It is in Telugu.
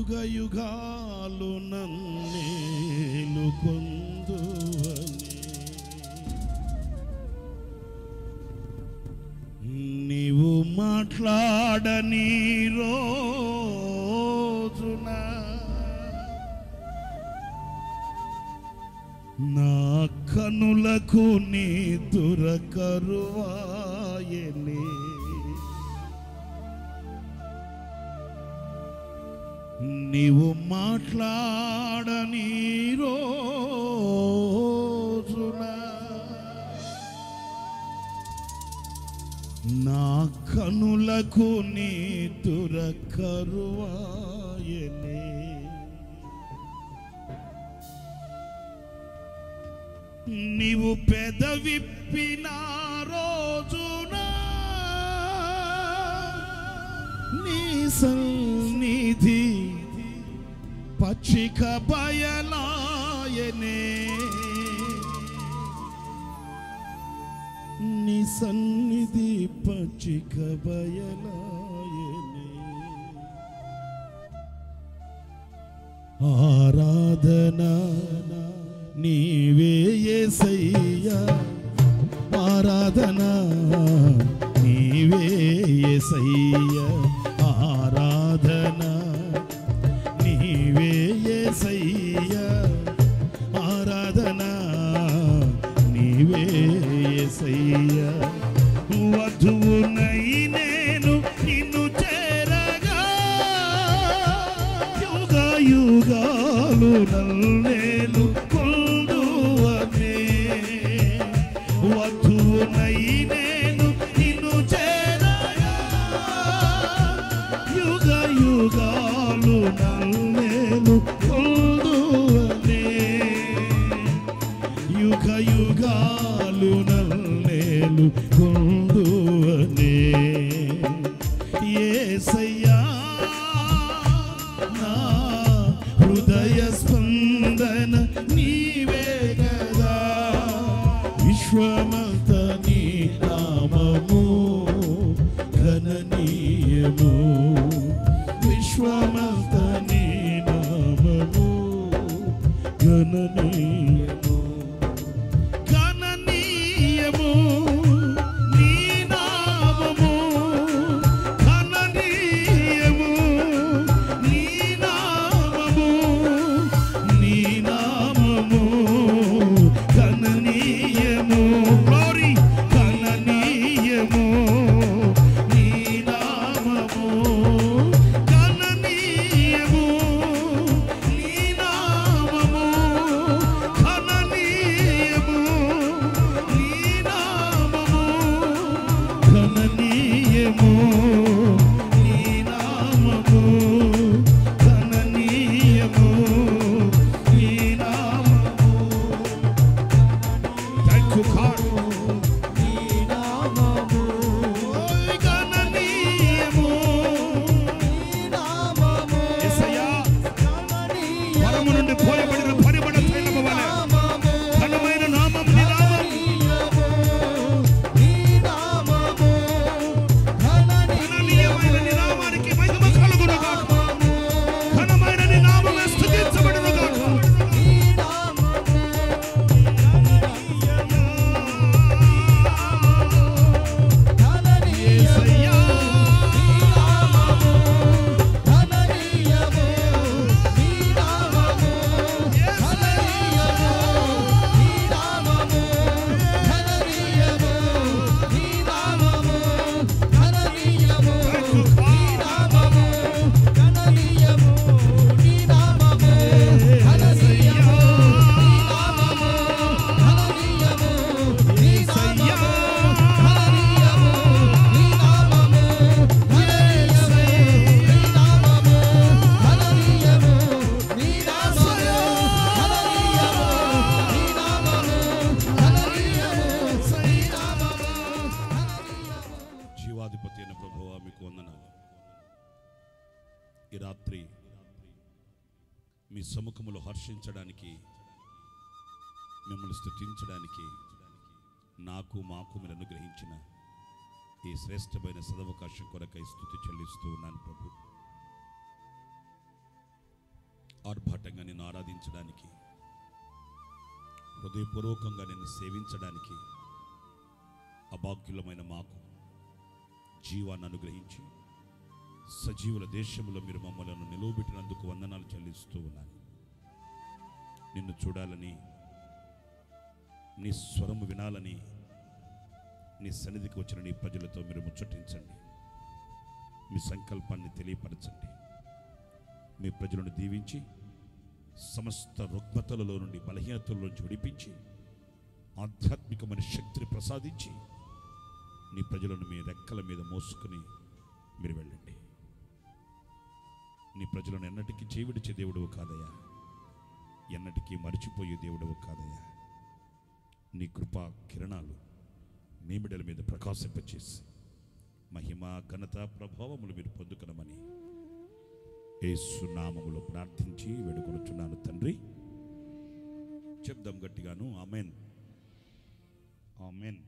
యుగ యుగాలు నన్నేలు కొందువని నీవు మాట్లాడని రోజున నా కనులకు నీ దురకరువాయనే నీవు మాట్లాడని రోజున నా కనులకు నీ దురకరువాయనే నీవు పెదవిప్పిన రోజున నీ సన్నిధి పచ్చిక బయలాయనే నీ సన్నిధి పచ్చిక బయలాయనే ఆరాధన నీవే యేసయ్యా ఆరాధన నీవే యేసయ్యా ఆరాధన నీవే యేసయ్యా ఆరాధన నీవే యేసయ్యా వధువునై నేను నిన్ను చేరగా యుగ యుగాలు నల్లేలు కొల్దువనే వధువునై నేను నిన్ను చేరగా యుగ యుగాలు నల్లేలు కొల్దువనే యుగ యుగాలు నల్లేలు కొందువనే ఏసయ్యా నా హృదయ స్పందన నీవే కదా విశ్వమంత నీ నామము గణనీయము విశ్వమంత నీ నామము గణనీయము గణనీయము నీ నామము గణనీయము నీ నామము నీ నామము గణనీయము గ్లోరీ గణనీయము నీ నామము గణనీయము నీ నామము గణనీయము నీ నామము గణనీయము నీ నామము గణనీయము నీ నామము థ్యాంక్ యూ గాడ్ నీ నామము గణనీయము నీ నామము యేసయ్యా పరము నుండి పోయబడిన పరిమళ తైలము వలె ఘనమైన నామం నీ నామం ఘననీయమైన నీ నామానికి మహిమ కలుగును గాక ఘనమైన నీ నామమే స్తుతించబడును గాక యేసయ్యా జీవాధిపతి అయిన ప్రభువా మీకు వందనాలు ఈ రాత్రి మీ సముఖములో హర్షించడానికి మిమ్మల్ని స్థుతించడానికి నాకు మాకు మీరు అనుగ్రహించిన ఈ శ్రేష్టమైన సదవకాశం కొరకై స్థుతి చెల్లిస్తూ ఉన్నాను ప్రభు ఆర్భాటంగా నిన్ను ఆరాధించడానికి హృదయపూర్వకంగా నిన్ను సేవించడానికి అభాగ్యులమైన మాకు జీవాన్ని అనుగ్రహించి సజీవుల దేశంలో మీరు మమ్మలను నిలువబెట్టినందుకు వందనాలు చెల్లిస్తూ ఉన్నాను నిన్ను చూడాలని నీ స్వరము వినాలని నీ సన్నిధికి వచ్చిన నీ ప్రజలతో మీరు ముచ్చటించండి మీ సంకల్పాన్ని తెలియపరచండి మీ ప్రజలను దీవించి సమస్త రుగ్మతలలో నుండి బలహీనతల నుంచి విడిపించి ఆధ్యాత్మికమైన శక్తిని ప్రసాదించి నీ ప్రజలను మీ రెక్కల మీద మోసుకుని మీరు వెళ్ళండి నీ ప్రజలను ఎన్నటికీ చేవిడిచే దేవుడవు కాదయ్యా ఎన్నటికీ మరిచిపోయే దేవుడవు కాదయ్యా నీ కృపా కిరణాలు మీ బిడ్డల మీద ప్రకాశింపచేసి మహిమ ఘనత ప్రభావములు మీరు పొందుకునమని ఏసునామములో ప్రార్థించి వేడుకొనుచున్నాను తండ్రి చెప్దాం గట్టిగాను ఆమెన్ ఆమెన్